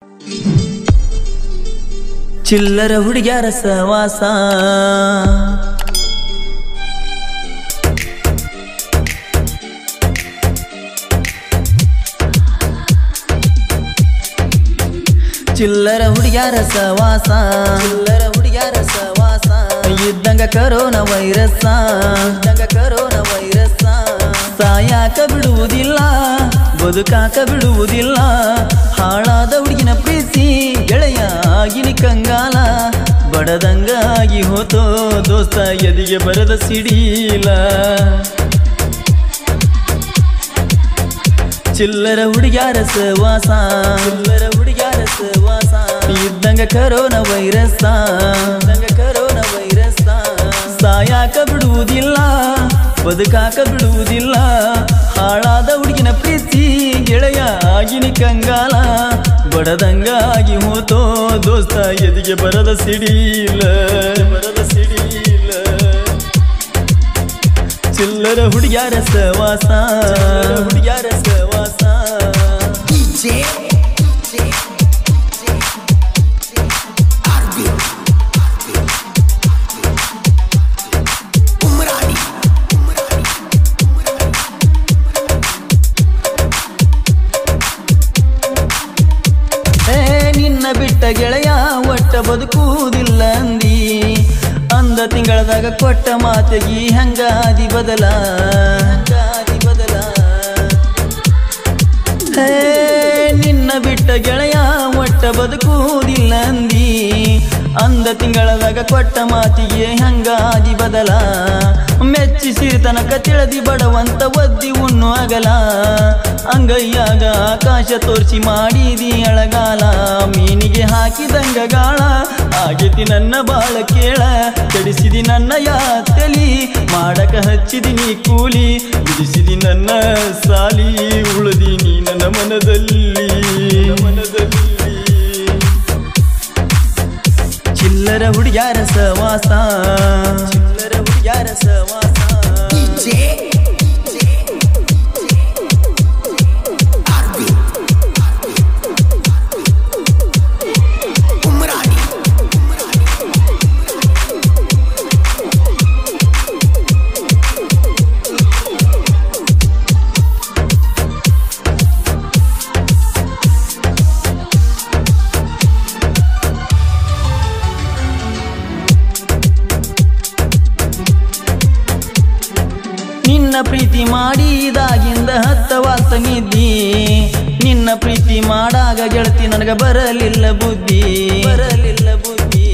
ಚಿಲ್ಲರ ಹುಡುಗ್ಯಾರ ಸವಾಸ ಚಿಲ್ಲರ ಹುಡುಗ್ಯಾರ ಸವಾಸ ಚಿಲ್ಲರ ಹುಡುಗ್ಯಾರ ಸವಾಸ ಇದ್ದಂಗ ಕರೋನ ವೈರಸ್ ಇದ್ದಂಗ ಕರೋನ ವೈರಸ್ ಸಾಯಾಕ ಬಿಡುವುದಿಲ್ಲ ಬದುಕಾಕ ಬಿಡುವುದಿಲ್ಲ ಹಾಳಾದ ಹುಡುಗಿನ ಪ್ರೀತಿ ಗೆಳೆಯ ಆಗಿನಿ ಕಂಗಾಲ ಬಡದಂಗ ಆಗಿ ಹೋತೋ ದೋಸ್ತ ಎದಿಗೆ ಬರದ ಸಿಡೀಲ ಚಿಲ್ಲರ ಹುಡುಗ್ಯಾರ ಸವಾಸ ಚಿಲ್ಲರ ಹುಡುಗ್ಯಾರ ಸವಾಸ ಇದ್ದಂಗ ಕರೋನ ವೈರಸ್ ಇದ್ದಂಗ ಕರೋನ ವೈರಸ್ ಸಾಯಾಕ ಬಿಡುವುದಿಲ್ಲ ಬದುಕಾಕ ಬಿಡುವುದಿಲ್ಲ ಹಾಳಾದ ಹುಡುಗಿನ ಪ್ರೀತಿ ಗೆಳೆಯ ಆಗಿನಿ ಕಂಗಾಲ ಬಡದಂಗ ಆಗಿ ಹೋತೋ ದೋಸ್ತ ಎದಿಗೆ ಬರದ ಸಿಡೀಲ ಬರದ ಸಿಡೀಲ ಚಿಲ್ಲರ ಹುಡುಗ್ಯಾರ ಸವಾಸ ಹುಡುಗ್ಯಾರ ಸವಾಸ DJ Arvin Umrani ಏ ನಿನ್ನ ಬಿಟ್ಟ ಗೆಳೆಯ ಒಟ್ಟ ಬದುಕುವುದಿಲ್ಲ ಅಂದಿ ಅಂದ ತಿಂಗಳದಾಗ ಕೊಟ್ಟ ಮಾತೆಗಿ ಹಂಗಾದಿ ಬದಲ ಹಂಗಾದಿ ಬದಲ ಹೇ ನಿನ್ನ ಬಿಟ್ಟ ಗೆಳೆಯ ಒಟ್ಟ ಬದುಕುವುದಿಲ್ಲ ಅಂದಿ ಅಂದ ತಿಂಗಳದಾಗ ಕೊಟ್ಟ ಮಾತಿಗೆ ಹಂಗಾದಿ ಬದಲ ಮೆಚ್ಚಿಸಿ ತನಕ ತಿಳಿದಿ ಬಡವಂತ ಒದ್ದಿ ಉಣ್ಣು ಅಗಲ ಅಂಗೈಯಾಗ ಆಕಾಶ ತೋರಿಸಿ ಮಾಡಿದಿ ಅಳಗಾಲ ಮೀನಿಗೆ ಹಾಕಿದಂಗ ಗಾಳ ಆಗೇತಿ ನನ್ನ ಬಾಳ ಕೇಳ ಕೆಡಿಸಿದಿ ನನ್ನ ಯಾತಲಿ ಮಾಡಕ ಹಚ್ಚಿದಿ ನೀ ಕೂಲಿ ಬಿಡಿಸಿದಿ ನನ್ನ ಸಾಲಿ ಉಳಿದಿ ನೀ ನನ್ನ ಮನದಲ್ಲಿ ಮನದಲ್ಲಿ ಚಿಲ್ಲರ ಹುಡುಗ್ಯಾರ ಸವಾಸ ಚಿಲ್ಲರ ಹುಡುಗ್ಯಾರ ಸವಾಸ DJ Arvin Umrani ನಿನ್ನ ಪ್ರೀತಿ ಮಾಡಿದಾಗಿಂದ ಹತ್ತವಾಲ್ತ ನಿದ್ದಿ ನಿನ್ನ ಪ್ರೀತಿ ಮಾಡಾಗ ಗೆಳತಿ ನನಗ ಬರಲಿಲ್ಲ ಬುದ್ಧಿ ಬರಲಿಲ್ಲ ಬುದ್ಧಿ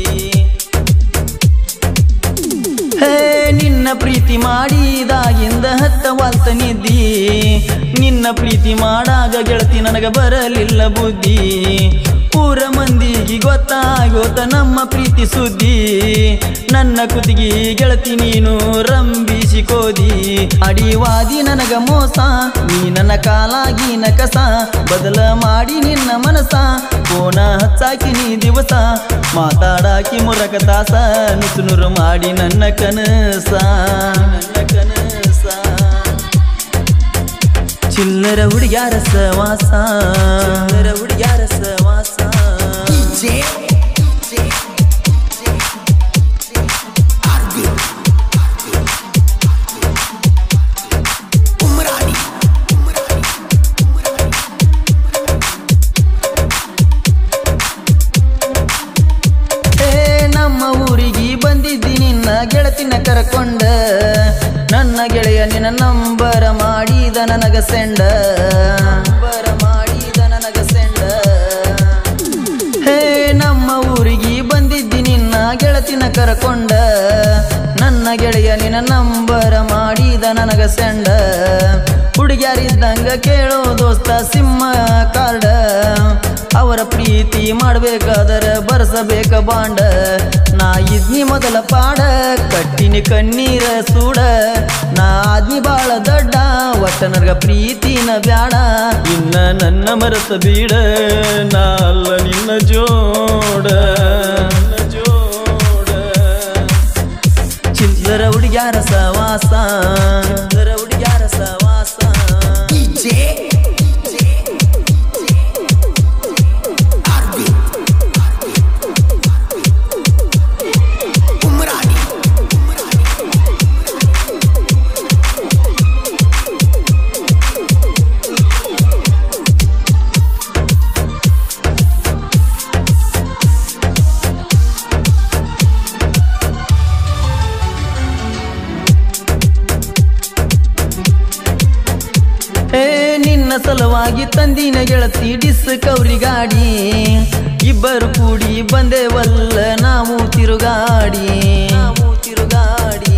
ಹೇ ನಿನ್ನ ಪ್ರೀತಿ ಮಾಡಿದಾಗಿಂದ ಹತ್ತವಾಲ್ತ ನಿದ್ದಿ ನಿನ್ನ ಪ್ರೀತಿ ಮಾಡಾಗ ಗೆಳತಿ ನನಗ ಬರಲಿಲ್ಲ ಬುದ್ಧಿ ಊರ ಮಂದಿಗೆ ಗೊತ್ತಾಗೋತ ನಮ್ಮ ಪ್ರೀತಿ ಸುದ್ದಿ ನನ್ನ ಕುತ್ತಿಗೆ ಗೆಳತಿ ನೀನು ರಂಬಿಸಿ ಕೋದಿ ಅಡಿವಾದಿ ನನಗ ಮೋಸ ನೀ ನನ್ನ ಕಾಲಾಗಿ ನಕಸ ಬದಲ ಮಾಡಿ ನಿನ್ನ ಮನಸ ಕೋನ ಹಚ್ಚಾಕಿ ನೀ ದಿವಸ ಮಾತಾಡಾಕಿ ಮುರಕ ತಾಸ ನುಸು ನುರು ಮಾಡಿ ನನ್ನ ಕನಸ ನನ್ನ ಕನಸ ಚಿಲ್ಲರ ಹುಡುಗ್ಯಾರ ಸವಾಸ ಚಿಲ್ಲರ ಹುಡುಗ್ಯಾರ ಸವಾಸ DJ Arvin Umrani ಏ ನಮ್ಮ ಊರಿಗೆ ಬಂದಿದ್ದಿ ನಿನ್ನ ಗೆಳತಿನ ಕರಕೊಂಡ ನನ್ನ ಗೆಳೆಯ ನಿನ್ನ ನಂಬರ ಮಾಡಿದ ನನಗ ಸೆಂಡ ನಂಬರ ಮಾಡಿದ ನನಗ ಸೆಂಡ ಹೇ ನಮ್ಮ ಊರಿಗೆ ಬಂದಿದ್ದಿ ನಿನ್ನ ಗೆಳತಿನ ಕರಕೊಂಡ ನನ್ನ ಗೆಳೆಯ ನಿನ್ನ ನಂಬರ ಮಾಡಿದ ನನಗ ಸೆಂಡ ಹುಡುಗ್ಯಾರಿದ್ದಂಗ ಕೇಳೋ ದೋಸ್ತ ಸಿಂಹ ಕಾರ್ಡ ಅವರ ಪ್ರೀತಿ ಮಾಡ್ಬೇಕಾದರ ಬರ್ಸಬೇಕ ಬಾಂಡ ನಾ ಇದ್ನಿ ಮೊದಲ ಪಾಡ ಕಟ್ಟಿನಿ ಕಣ್ಣೀರ ಸೂಡ ನಾ ಆದ್ನಿ ಬಾಳ ದಡ್ಡ ಒಟ್ಟ ನನಗ ಪ್ರೀತಿನ ಬ್ಯಾಡ ಇನ್ನ ನನ್ನ ಮರತ ಬೀಡ ನಾ ಅಲ್ಲ ನಿನ್ನ ಜೋಡ ನಿನ್ನ ಜೋಡ ಚಿಲ್ಲರ ಹುಡುಗ್ಯಾರ ಸವಾಸ ಚಿಲ್ಲರ ಹುಡುಗ್ಯಾರ ಸವಾಸ DJ ಸಲುವಾಗಿ ತಂದಿನ ಗೆಳತಿ ಡಿಸ್ಕವರಿ ಗಾಡಿ ಇಬ್ಬರು ಕೂಡಿ ಬಂದೇವಲ್ಲ ನಾವು ತಿರುಗಾಡಿ ನಾವು ತಿರುಗಾಡಿ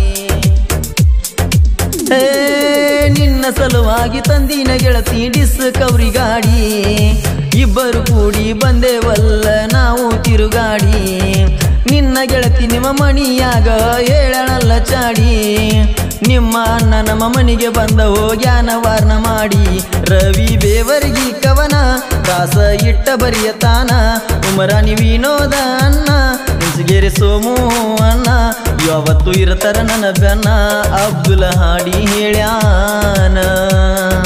ಏ, ನಿನ್ನ ಸಲುವಾಗಿ ತಂದಿನ ಗೆಳತಿ ಡಿಸ್ಕವರಿ ಗಾಡಿ ಇಬ್ಬರು ಕೂಡಿ ಬಂದೇವಲ್ಲ ನಾವು ತಿರುಗಾಡಿ ನಿನ್ನ ಗೆಳತಿ ನಿಮ್ಮ ಮಣಿಯಾಗ ಹೇಳಣಲ್ಲ ಚಾಡಿ ನಿಮ್ಮ ಅಣ್ಣ ನಮ್ಮ ಮನೆಗೆ ಬಂದ ಹೋಗ್ಯಾನ ವಾರ್ನ ಮಾಡಿ ರವಿ ಬೇವರ್ಗಿ ಕವನ ದಾಸ ಇಟ್ಟ ಬರಿಯ ತಾನ ಉಮರಾಣಿ ವಿನೋದ ಅನ್ನ ನಿಂಚಗೇರಿ ಸೋಮು ಅಣ್ಣ ಯಾವತ್ತು ಇರತರ ನನ್ನ ಬೆನ್ನ ಅಬ್ದುಲ್ ಹಾಡಿ ಹೇಳ್ಯಾನ